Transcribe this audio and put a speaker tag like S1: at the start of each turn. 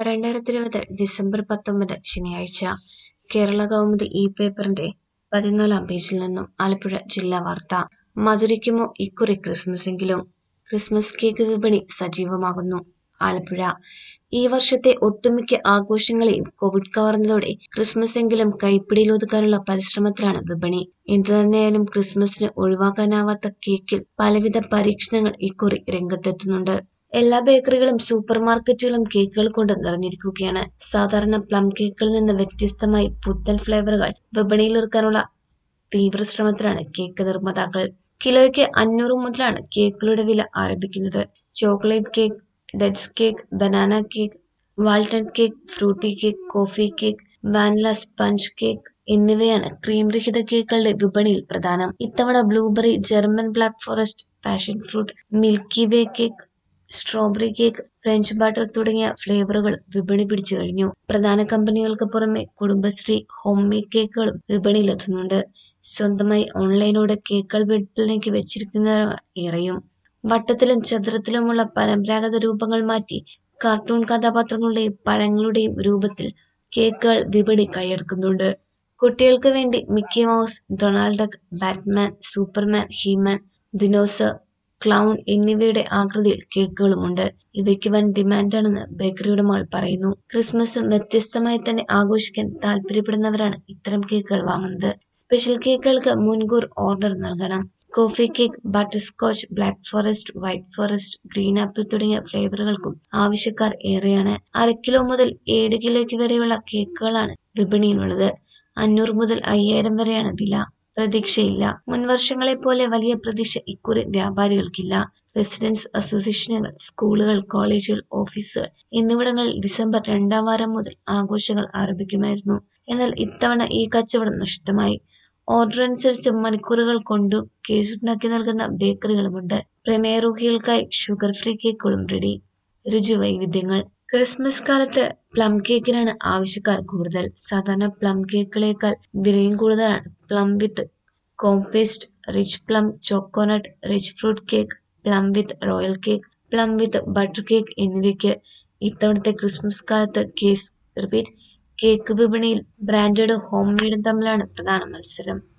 S1: രണ്ടായിരത്തി ഇരുപത് ഡിസംബർ പത്തൊമ്പത് ശനിയാഴ്ച കേരള കൗമുദി ഇ പേപ്പറിന്റെ പതിനാലാം പേജിൽ നിന്നും ആലപ്പുഴ ജില്ലാ വാർത്ത മധുരിക്കുമോ ഇക്കുറി ക്രിസ്മസെങ്കിലും ക്രിസ്മസ് കേക്ക് വിപണി സജീവമാകുന്നു ആലപ്പുഴ ഈ വർഷത്തെ ഒട്ടുമിക്ക ആഘോഷങ്ങളെയും കോവിഡ് കവർന്നതോടെ ക്രിസ്മസ് എങ്കിലും കൈപ്പിടിയിലൊതുക്കാനുള്ള പരിശ്രമത്തിലാണ് വിപണി എന്തുതന്നെയായാലും ക്രിസ്മസിന് ഒഴിവാക്കാനാവാത്ത കേക്കിൽ പലവിധ പരീക്ഷണങ്ങൾ ഇക്കുറി രംഗത്തെത്തുന്നുണ്ട് എല്ലാ ബേക്കറികളും സൂപ്പർ മാർക്കറ്റുകളും കേക്കുകൾ കൊണ്ട് നിറഞ്ഞിരിക്കുകയാണ് സാധാരണ പ്ലം കേക്കുകളിൽ നിന്ന് വ്യത്യസ്തമായി പുത്തൻ ഫ്ലേവറുകൾ വിപണിയിലിറക്കാനുള്ള തീവ്ര ശ്രമത്തിലാണ് കേക്ക് നിർമ്മാതാക്കൾ കിലോയ്ക്ക് അഞ്ഞൂറ് മുതലാണ് കേക്കുകളുടെ വില ആരംഭിക്കുന്നത് chocolate cake dates cake banana cake വാൾട്ടൺ cake fruity cake coffee cake vanilla sponge cake എന്നിവയാണ് ക്രീം രഹിത കേക്കുകളുടെ വിപണിയിൽ പ്രധാനം ഇത്തവണ blueberry German black forest passion fruit milky way cake strawberry cake French butter തുടങ്ങിയ ഫ്ലേവറുകൾ വിപണി പിടിച്ചു കഴിഞ്ഞു പ്രധാന കമ്പനികൾക്ക് പുറമെ കുടുംബശ്രീ ഹോം മെയ്ഡ് കേക്കുകളും വിപണിയിലെത്തുന്നുണ്ട് സ്വന്തമായി ഓൺലൈനിലൂടെ കേക്കുകൾ വിൽപ്പനയ്ക്ക് വെച്ചിരിക്കുന്നവരാണ് ഏറെയും വട്ടത്തിലും ചതുരത്തിലുമുള്ള പരമ്പരാഗത രൂപങ്ങൾ മാറ്റി കാർട്ടൂൺ കഥാപാത്രങ്ങളുടെയും പഴങ്ങളുടെയും രൂപത്തിൽ കേക്കുകൾ വിപണി കൈയടക്കുന്നുണ്ട് കുട്ടികൾക്ക് വേണ്ടി Mickey Mouse Donald Duck Batman Superman He Man dinosaur clown എന്നിവയുടെ ആകൃതിയിൽ കേക്കുകളുമുണ്ട് ഇവയ്ക്ക് വൻ ഡിമാൻഡാണെന്ന് ബേക്കറി ഉടമകൾ പറയുന്നു ക്രിസ്മസും വ്യത്യസ്തമായി തന്നെ ആഘോഷിക്കാൻ താല്പര്യപ്പെടുന്നവരാണ് ഇത്തരം കേക്കുകൾ വാങ്ങുന്നത് സ്പെഷ്യൽ കേക്കുകൾക്ക് മുൻകൂർ ഓർഡർ നൽകണം coffee cake butterscotch black forest white forest green apple തുടങ്ങിയ ഫ്ലേവറുകൾക്കും ആവശ്യക്കാർ ഏറെയാണ് അര കിലോ മുതൽ ഏഴ് കിലോയ്ക്ക് വരെയുള്ള കേക്കുകളാണ് വിപണിയിലുള്ളത് അഞ്ഞൂറ് മുതൽ അയ്യായിരം വരെയാണ് വില പ്രതീക്ഷയില്ല മുൻവർഷങ്ങളെ പോലെ വലിയ പ്രതീക്ഷ ഇക്കുറി വ്യാപാരികൾക്കില്ല റെസിഡൻസ് അസോസിയേഷനുകൾ സ്കൂളുകൾ കോളേജുകൾ ഓഫീസുകൾ എന്നിവിടങ്ങളിൽ ഡിസംബർ രണ്ടാം വാരം മുതൽ ആഘോഷങ്ങൾ ആരംഭിക്കുമായിരുന്നു എന്നാൽ ഇത്തവണ ഈ കച്ചവടം നഷ്ടമായി ഓർഡർ അനുസരിച്ച് മണിക്കൂറുകൾ കൊണ്ടു കേക്കുണ്ടാക്കി നൽകുന്ന ബേക്കറികളുമുണ്ട് പ്രമേയരോഗികൾക്കായി ഷുഗർ ഫ്രീ കേക്കുകളും റെഡി രുചി വൈവിധ്യങ്ങൾ ക്രിസ്മസ് കാലത്ത് പ്ലം കേക്കിനാണ് ആവശ്യക്കാർ കൂടുതൽ സാധാരണ പ്ലം കേക്കുകളേക്കാൾ വിലയും കൂടുതലാണ് പ്ലം വിത്ത് കോംഫേസ്റ്റ് rich plum choconut rich fruit cake plum with royal cake plum with butter cake എന്നിവയ്ക്ക് ഇത്തവണത്തെ ക്രിസ്മസ് കാലത്ത് കേസ് റിപ്പീറ്റ് കേക്ക് വിപണിയിൽ ബ്രാൻഡഡ് ഹോം മെയ്ഡും തമ്മിലാണ് പ്രധാന മത്സരം